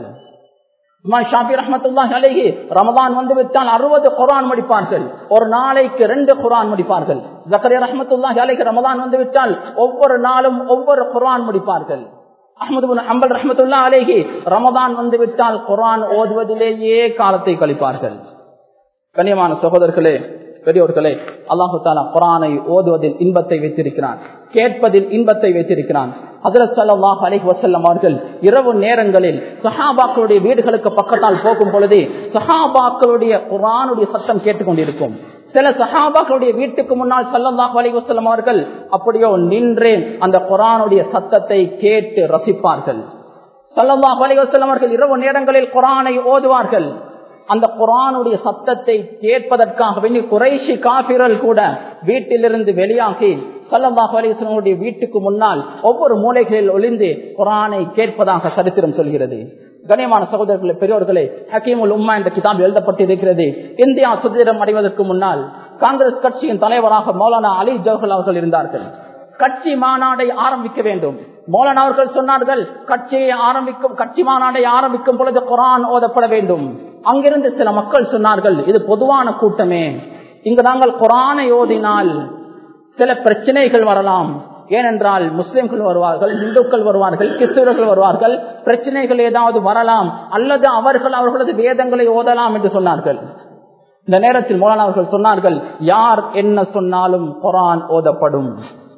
ஷாபி ரஹமத்துல்லாஹி அலைஹி ரமதான் வந்து விட்டால் அறுபது குரான் முடிப்பார்கள் ஒரு நாளைக்கு ரெண்டு குரான் முடிப்பார்கள் ஜக்கரியா ரஹமத்துல்லாஹி அலைஹி ரமதான் வந்து விட்டால் ஒவ்வொரு நாளும் ஒவ்வொரு குரான் முடிப்பார்கள் அஹமது அம்பல் ரஹமத்துல்லா அலேஹி ரமதான் வந்து விட்டால் குரான் ஓதுவதிலேயே காலத்தை கழிப்பார்கள் கண்ணியமான சகோதரர்களே பெரியோர்களே அல்லாஹு தாலா குரானை ஓதுவதில் இன்பத்தை வைத்திருக்கிறான் கேட்பதில் இன்பத்தை வைத்திருக்கிறான் ஹசரத் சல்லாஹ் அலிஹ் வசல்லம் அவர்கள் இரவு நேரங்களில் சஹாபாக்களுடைய வீடுகளுக்கு பக்கத்தால் போகும் பொழுது சஹாபாக்களுடைய குரானுடைய சத்தம் கேட்டுக்கொண்டிருக்கும் சில சஹாபாக்களுடைய வீட்டுக்கு முன்னால் சல்லல்லாஹ் அலி வசல்லம் அவர்கள் அப்படியோ நின்றே அந்த குரானுடைய சத்தத்தை கேட்டு ரசிப்பார்கள் சல்லல்லாஹ் அலி வசல்லம் அவர்கள் இரவு நேரங்களில் குரானை ஓதுவார்கள் அந்த குரானுடைய சத்தத்தை கேட்பதற்காக வேண்டி குறைஷி காபிரல் கூட வீட்டிலிருந்து வெளியாகி சல்லல்லாஹு அலிஸ்லமுடைய வீட்டுக்கு முன்னால் ஒவ்வொரு மூலைகளில் ஒளிந்து குரானை கேட்பதாக சரித்திரம் சொல்கிறது கனியமான சகோதரர்களே பெரியோர்களே ஹக்கீமுல் உம்மா என்ற கிதாப் எழுதப்பட்டிருக்கிறது இந்தியா சுதந்திரம் அடைவதற்கு முன்னால் காங்கிரஸ் கட்சியின் தலைவராக மௌலானா அலி ஜவஹர் அவர்கள் இருந்தார்கள் கட்சி மாநாடை ஆரம்பிக்க வேண்டும் மௌலானா அவர்கள் சொன்னார்கள் கட்சியை ஆரம்பிக்கும் கட்சி மாநாடை ஆரம்பிக்கும் பொழுது குரான் ஓதப்பட வேண்டும் அங்கிருந்து சில மக்கள் சொன்னார்கள் இது பொதுவான கூட்டமே இங்கு நாங்கள் குரானை ஓதினால் சில பிரச்சனைகள் வரலாம் ஏனென்றால் முஸ்லிம்கள் வருவார்கள் இந்துக்கள் வருவார்கள் கிறிஸ்தவர்கள் வருவார்கள் பிரச்சனைகள் ஏதாவது வரலாம் அல்லது அவர்கள் அவர்களது வேதங்களை ஓதலாம் என்று சொன்னார்கள் இந்த நேரத்தில் மோலான அவர்கள் சொன்னார்கள் யார் என்ன சொன்னாலும் குரான் ஓதப்படும்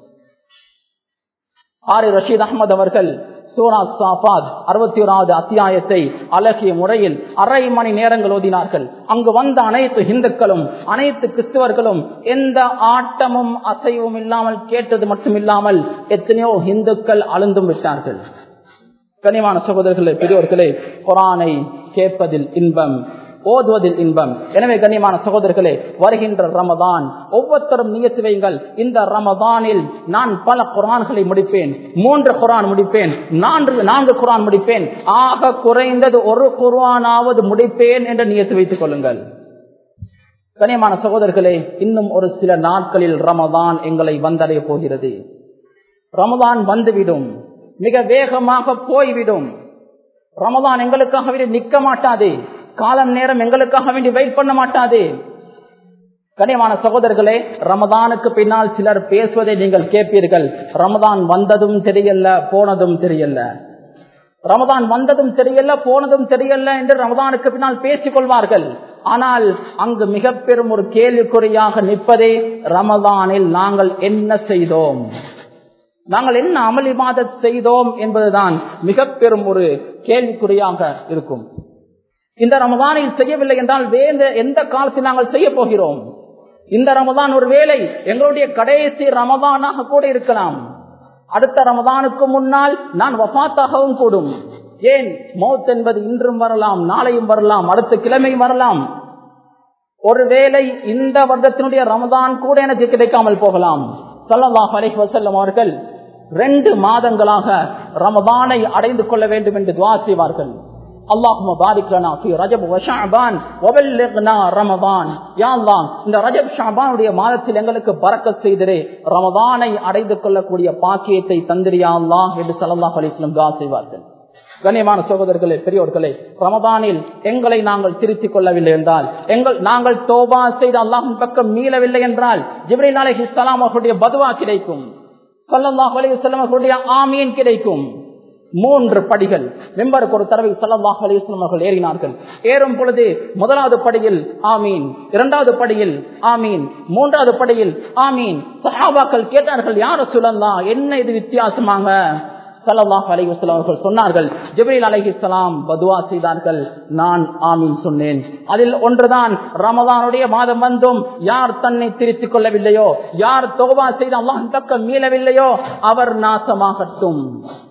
ஆரி ரஷீத் அகமது அவர்கள் சூரா சாபாத் அறுபத்தி ஓராவது அத்தியாயத்தை அழகிய முறையில் அரை மணி நேரங்கள் ஓதினார்கள் அங்கு வந்த அனைத்து இந்துக்களும் அனைத்து கிறிஸ்துவர்களும் எந்த ஆட்டமும் அசைவும் இல்லாமல் கேட்டது மட்டும் இல்லாமல் எத்தனையோ இந்துக்கள் அழுந்தும் விட்டார்கள் கனிவான சகோதரர்களே பெரியோர்களே குரானை கேட்பதில் இன்பம் ஓதுவதில் இன்பம் எனவே கண்ணியமான சகோதரர்களே வருகின்ற ரமதான் ஒவ்வொருத்தரும் நியத்து வையுங்கள் இந்த ரமதானில் நான் பல குரான்களை முடிப்பேன் மூன்று குரான் முடிப்பேன் நான்கு நான்கு குரான் முடிப்பேன் ஆக குறைந்தது ஒரு குரானாவது முடிப்பேன் என்று நியத்து வைத்துக் கொள்ளுங்கள் கனியமான சகோதரர்களே இன்னும் ஒரு சில நாட்களில் ரமதான் எங்களை வந்தடைய போகிறது ரமதான் வந்துவிடும் மிக வேகமாக போய்விடும் ரமதான் எங்களுக்காக வேண்டி நிற்க மாட்டாது காலம் நேரம் எங்களுக்காக வேண்டி வெயிட் பண்ண மாட்டாது கனியமான சகோதரர்களே ரமதானுக்கு பின்னால் சிலர் பேசுவதை நீங்கள் கேட்பீர்கள் ரமதான் வந்ததும் தெரியல போனதும் தெரியல ரமதான் வந்ததும் தெரியல போனதும் தெரியல என்று ரமதானுக்கு பின்னால் பேசிக் கொள்வார்கள் ஆனால் அங்கு மிக பெரும் ஒரு கேள்விக்குறியாக நிற்பதே ரமதானில் நாங்கள் என்ன செய்தோம் நாங்கள் என்ன அமளி மாத செய்தோம் என்பதுதான் மிக பெரும் ஒரு கேள்விக்குறியாக இருக்கும் இந்த ரமதானில் செய்யவில்லை என்றால் வேறு எந்த காலத்தில் நாங்கள் செய்ய போகிறோம் இந்த ரமதான் ஒரு வேலை எங்களுடைய கடைசி ரமதானாக கூட இருக்கலாம் அடுத்த ரமதானுக்கு முன்னால் நான் வபாத்தாகவும் கூடும் ஏன் மௌத் என்பது இன்றும் வரலாம் நாளையும் வரலாம் அடுத்த கிழமையும் வரலாம் ஒருவேளை இந்த வருடத்தினுடைய ரமதான் கூட எனக்கு கிடைக்காமல் போகலாம் சல்லாஹ் அலைஹி வசல்லம் அவர்கள் ரெண்டு மாதங்களாக ரமதானை அடைந்து கொள்ள வேண்டும் என்று துவா செய்வார்கள் அல்லாஹும பாரிக்லனா ஃபி ரஜப் வ ஷஅபான் வபல்லிக்னா ரமதான் யா அல்லாஹ் இந்த ரஜப் ஷஅபானுடைய மாதத்தில் எங்களுக்கு பரக்கத் செய்திரே ரமதானை அடைந்து கொள்ளக்கூடிய பாக்கியத்தை தந்திரியா அல்லாஹ் என்று ஸல்லல்லாஹு அலைஹி வஸல்லம் துஆ செய்வார்கள் கண்ணியமான சகோதரர்களே பெரியோர்களே ரமதானில் எங்களை நாங்கள் திருத்திக் கொள்ளவில்லை என்றால் எங்கள் நாங்கள் தோபா செய்த அல்லாஹின் பக்கம் மீளவில்லை என்றால் ஜிப்ரீல் அலைஹிஸ்ஸலாம் அவர்களுடைய பதுவா கிடைக்கும் ஸல்லல்லாஹு அலைஹி வஸல்லம் அவர்களுடைய ஆமீன் கிடைக்கும் மூன்று படிகள் மெம்பருக்கு ஒரு தடவை சல்லாஹ் அலிஸ்லாம் அவர்கள் ஏறினார்கள் ஏறும் பொழுது முதலாவது படியில் ஆமீன் இரண்டாவது படியில் ஆமீன் மூன்றாவது படியில் ஆமீன் சஹாபாக்கள் கேட்டார்கள் யார சொல்லலாம் என்ன இது வித்தியாசமாக சல்லாஹ் அலிவசலம் அவர்கள் சொன்னார்கள் ஜிப்ரீல் அலிஹிஸ்லாம் பதுவா செய்தார்கள் நான் ஆமீன் சொன்னேன் அதில் ஒன்றுதான் ரமதானுடைய மாதம் வந்தும் யார் தன்னை திருத்திக் கொள்ளவில்லையோ யார் தோபா செய்து அல்லாஹ் பக்கம் மீளவில்லையோ அவர் நாசமாகட்டும்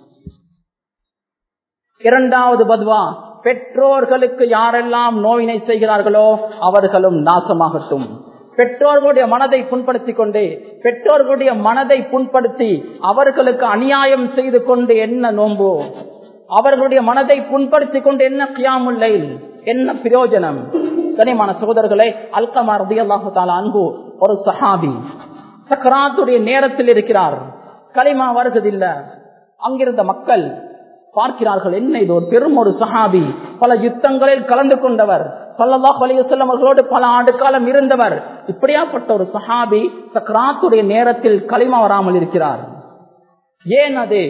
இரண்டாவது பத்வா பெற்றோர்களுக்கு யாரெல்லாம் நோயினை செய்கிறார்களோ அவர்களும் நாசமாகட்டும் பெற்றோர்களுடைய மனதை புண்படுத்திக் கொண்டு பெற்றோர்களுடைய மனதை புண்படுத்தி அவர்களுக்கு அநியாயம் செய்து கொண்டு என்ன நோம்பு அவர்களுடைய மனதை புண்படுத்திக் கொண்டு என்ன கியாமுல்லை என்ன பிரயோஜனம் கனிமான சகோதரர்களே அல்கமா ரதி அல்லாஹு அன்பு ஒரு சஹாபி சக்கராத்துடைய நேரத்தில் இருக்கிறார் களிமா வருவதில்லை அங்கிருந்த மக்கள் பார்க்கிறார்கள் என்ன இது ஒரு பெரும் ஒரு சஹாபி பல யுத்தங்களில் கலந்து கொண்டவர் சொல்லல்லா பலியசல்லம் அவர்களோடு பல ஆண்டு காலம் இருந்தவர் இப்படியாப்பட்ட ஒரு சஹாபி சக்ராத்துடைய நேரத்தில் களிமா வராமல் இருக்கிறார் ஏன் அது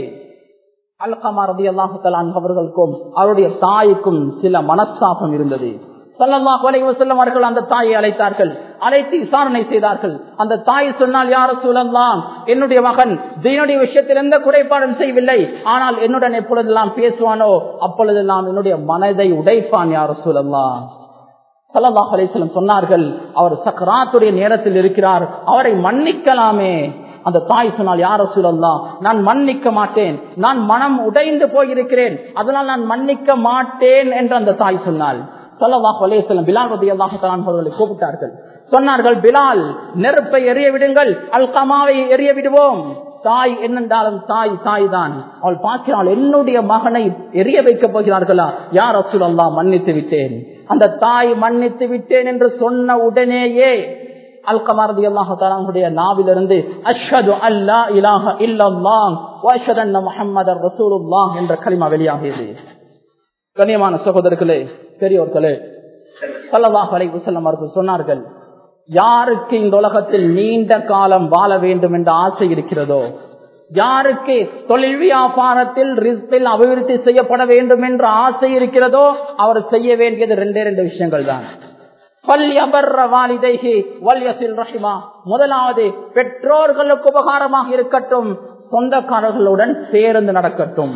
அல்கமா ரதி அல்லாஹலான் அவர்களுக்கும் அவருடைய தாய்க்கும் சில மனஸ்தாபம் இருந்தது சல்லல்லாஹு அலைஹி வஸல்லம் அவர்கள் அந்த தாயை அழைத்தார்கள் அழைத்து விசாரணை செய்தார்கள் அந்த தாய் சொன்னால் யார சூழல்லாம் என்னுடைய மகன் தீனுடைய விஷயத்தில் எந்த குறைபாடும் செய்யவில்லை ஆனால் என்னுடன் எப்பொழுதெல்லாம் பேசுவானோ அப்பொழுதெல்லாம் என்னுடைய மனதை உடைப்பான் யார சூழல்லாம் சல்லல்லாஹு அலைஹி வஸல்லம் சொன்னார்கள் அவர் சக்கராத்துடைய நேரத்தில் இருக்கிறார் அவரை மன்னிக்கலாமே அந்த தாய் சொன்னால் யார சூழல்லாம் நான் மன்னிக்க மாட்டேன் நான் மனம் உடைந்து போயிருக்கிறேன் அதனால் நான் மன்னிக்க மாட்டேன் என்று அந்த தாய் சொன்னாள் சொல்லவாஹ் அலேசலம் பிலால் ரதி அல்லாஹாலை கூப்பிட்டார்கள் சொன்னார்கள் பிலால் நெருப்பை எரிய விடுங்கள் அல்கமாவை எரிய விடுவோம் தாய் என்னென்றாலும் தாய் தாய் தான் அவள் பார்க்கிறாள் என்னுடைய மகனை எரிய வைக்கப் போகிறார்களா யார் அசுல் அல்லா மன்னித்து விட்டேன் அந்த தாய் மன்னித்து விட்டேன் என்று சொன்ன உடனேயே அல்கமாரதி அல்லாஹாலுடைய நாவிலிருந்து அஷ்ஹது அல்லா இலாஹ இல்லல்லாஹ் வஅஷ்ஹது அன்ன முஹம்மதர் ரசூலுல்லாஹ் என்ற கலிமா வெளியாகியது கண்ணியமான சகோதரர்களே பெரியோர்களே சல்லல்லாஹு அலைஹி வஸல்லம் அவர்கள் சொன்னார்கள் யாருக்கு இந்த உலகத்தில் நீண்ட காலம் வாழ வேண்டும் என்ற ஆசை இருக்கிறதோ யாருக்கு தொழில் வியாபாரத்தில் ரிஸ்கில் அபிவிருத்தி செய்யப்பட வேண்டும் என்ற ஆசை இருக்கிறதோ அவர் செய்ய வேண்டியது ரெண்டே ரெண்டு விஷயங்கள் தான் முதலாவது பெற்றோர்களுக்கு உபகாரமாக இருக்கட்டும் சொந்தக்காரர்களுடன் சேர்ந்து நடக்கட்டும்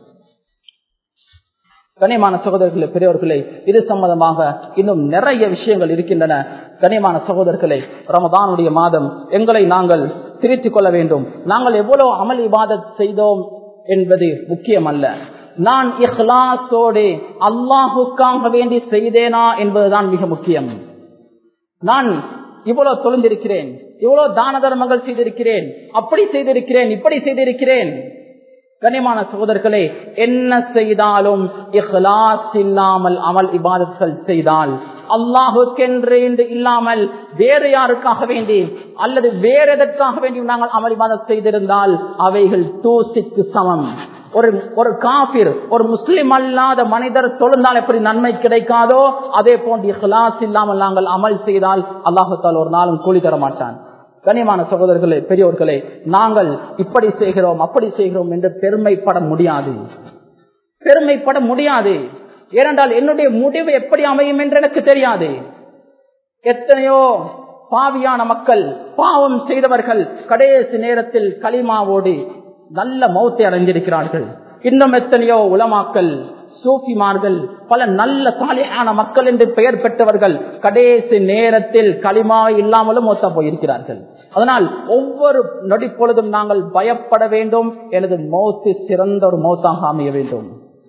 கனியமான சகோதரர்களே பெரியவர்களே இது சம்பந்தமாக இன்னும் நிறைய விஷயங்கள் இருக்கின்றன கனியமான சகோதரர்களே ரமதானுடைய மாதம் எங்களை நாங்கள் திருத்திக் கொள்ள வேண்டும் நாங்கள் எவ்வளவு அமல் இபாதத் செய்தோம் என்பது முக்கியம் அல்ல நான் இஹ்லாசோடு அல்லாஹுக்காக வேண்டி செய்தேனா என்பதுதான் மிக முக்கியம் நான் இவ்வளவு தொழுந்திருக்கிறேன் இவ்வளவு தான தர்மங்கள் செய்திருக்கிறேன் அப்படி செய்திருக்கிறேன் இப்படி செய்திருக்கிறேன் கனிமான சகோதரர்களே என்ன செய்தாலும் இஹ்லாஸ் இல்லாமல் அமல் இபாதத்கள் செய்தால் அல்லாஹுக்கென்று என்று இல்லாமல் வேறு யாருக்காக வேண்டி அல்லது வேற எதற்காக வேண்டி நாங்கள் அமளிபாதம் செய்திருந்தால் அவைகள் தூசிக்கு சமம் ஒரு ஒரு காபிர் ஒரு முஸ்லிம் அல்லாத மனிதர் தொழுந்தால் எப்படி நன்மை கிடைக்காதோ அதே போன்று இஹ்லாஸ் இல்லாமல் நாங்கள் அமல் செய்தால் அல்லாஹால் ஒரு நாளும் கூலி தர மாட்டான் கனியமான சகோதரர்களே பெரியோர்களே நாங்கள் இப்படி செய்கிறோம் அப்படி செய்கிறோம் என்று பெருமைப்பட முடியாது பெருமைப்பட முடியாது ஏனென்றால் என்னுடைய முடிவு எப்படி அமையும் என்று எனக்கு தெரியாது எத்தனையோ பாவியான மக்கள் பாவம் செய்தவர்கள் கடைசி நேரத்தில் களிமாவோடு நல்ல மௌத்தை அடைந்திருக்கிறார்கள் இன்னும் எத்தனையோ உலமாக்கல் சூஃபிமார்கள் பல நல்ல சாலையான மக்கள் என்று பெயர் பெற்றவர்கள் கடைசி நேரத்தில் களிமா இல்லாமலும் மோசா போயிருக்கிறார்கள் அதனால் ஒவ்வொரு நொடி பொழுதும் நாங்கள் பயப்பட வேண்டும் எனது மௌத்து சிறந்த ஒரு மௌத்தாக அமைய வேண்டும்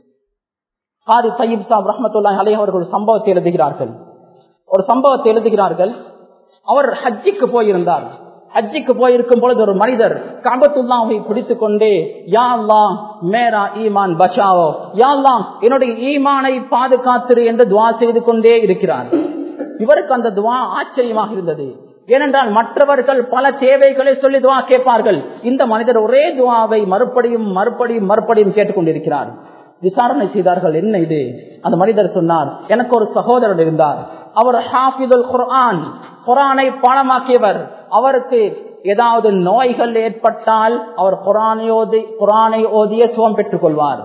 காரி சயீப் சாப் ரஹமத்துல்லா அலை அவர்கள் ஒரு சம்பவத்தை எழுதுகிறார்கள் ஒரு சம்பவத்தை எழுதுகிறார்கள் அவர் ஹஜ்ஜிக்கு போயிருந்தார் ஹஜ்ஜிக்கு போயிருக்கும் பொழுது ஒரு மனிதர் காபத்துல்லாவை பிடித்துக் கொண்டே யாழ்லாம் மேரா ஈமான் பச்சாவோ யாழ்லாம் என்னுடைய ஈமானை பாதுகாத்திரு என்று துவா செய்து கொண்டே இருக்கிறார் இவருக்கு அந்த துவா ஆச்சரியமாக இருந்தது ஏனென்றால் மற்றவர்கள் பல தேவைகளை சொல்லி துவா கேட்பார்கள் இந்த மனிதர் ஒரே துவாவை மறுபடியும் மறுபடியும் மறுபடியும் கேட்டுக்கொண்டிருக்கிறார் விசாரணை செய்தார்கள் என்ன இது அந்த மனிதர் சொன்னார் எனக்கு ஒரு சகோதரர் இருந்தார் அவர் ஹாஃபிதுல் குர்ஆன் குரானை பாடமாக்கியவர் அவருக்கு ஏதாவது நோய்கள் ஏற்பட்டால் அவர் குரானை ஓதி குரானை ஓதிய சுகம் பெற்றுக் கொள்வார்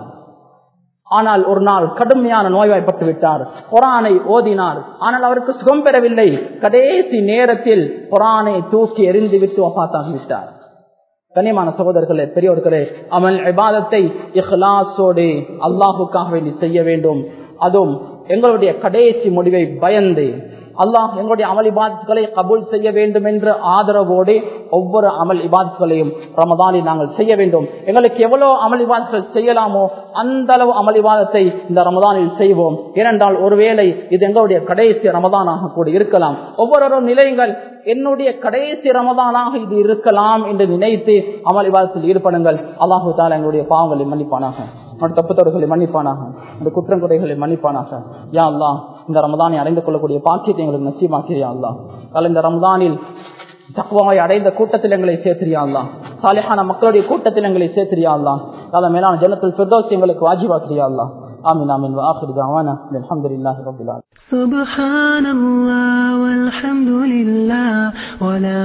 ஆனால் ஒரு நாள் கடுமையான நோய்வாய்ப்பட்டு விட்டார் குரானை ஓதினார் ஆனால் அவருக்கு சுகம் பெறவில்லை கடைசி நேரத்தில் குரானை தூக்கி எறிந்து விட்டு ஒப்பாத்தாகி விட்டார் கண்ணியமான சகோதரர்களே பெரியவர்களே அமல் இபாதத்தை இஹ்லாசோடு அல்லாஹுக்காக வேண்டி செய்ய வேண்டும் அதுவும் எங்களுடைய கடைசி முடிவை பயந்து அல்லாஹ் எங்களுடைய அமல் இபாதத்துகளை கபூல் செய்ய வேண்டும் என்ற ஆதரவோடு ஒவ்வொரு அமல் இபாதத்துகளையும் ரமதானில் நாங்கள் செய்ய வேண்டும் எங்களுக்கு எவ்வளவு அமல் இபாதங்கள் செய்யலாமோ அந்த அளவு அமல் இபாதத்தை இந்த ரமதானில் செய்வோம் ஏனென்றால் ஒருவேளை இது எங்களுடைய கடைசி ரமதானாக கூட இருக்கலாம் ஒவ்வொரு நிலையங்கள் என்னுடைய கடைசி ரமதானாக இது இருக்கலாம் என்று நினைத்து அமல் விவாதத்தில் ஈடுபடுங்கள் அல்லாஹு தாலா எங்களுடைய பாவங்களை மன்னிப்பானாக தப்பு தவறுகளை மன்னிப்பானாக இந்த குற்றம் குறைகளை மன்னிப்பானாக யா அல்லா இந்த ரமதானை அடைந்து கொள்ளக்கூடிய பாக்கியத்தை எங்களுக்கு நசீமாக்கிறியா அல்லா அதில் இந்த ரமதானில் தக்குவாவை அடைந்த கூட்டத்தில் எங்களை சேர்த்திரியா அல்லா சாலிஹான மக்களுடைய கூட்டத்தில் எங்களை சேர்த்திரியா அல்லா அதில் மேலான ஜனத்தில் பிரதோஷ் எங்களுக்கு வாஜிவாக்கிறியா அல்லா آمين آمين وآخر دعوانا الحمد لله رب العالمين سبحان الله والحمد لله ولا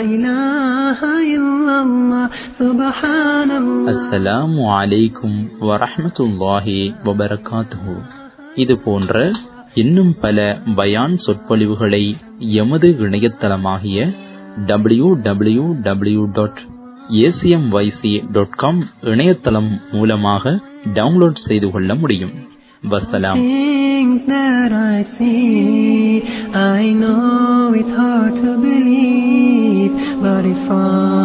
إله إلا الله سبحان الله அஸ்ஸலாமு அலைக்கும் வரஹ்மத்துல்லாஹி வபரகாத்துஹு இது போன்ற இன்னும் பல பயான் சொற்பொழிவுகளை எமது இணையதளமாகிய W W W dot ACMYC dot com இணையதளம் மூலமாக டவுன்லோட் செய்து கொள்ள முடியும் வசலாம் Things that I see, I know it's hard to believe, but it's from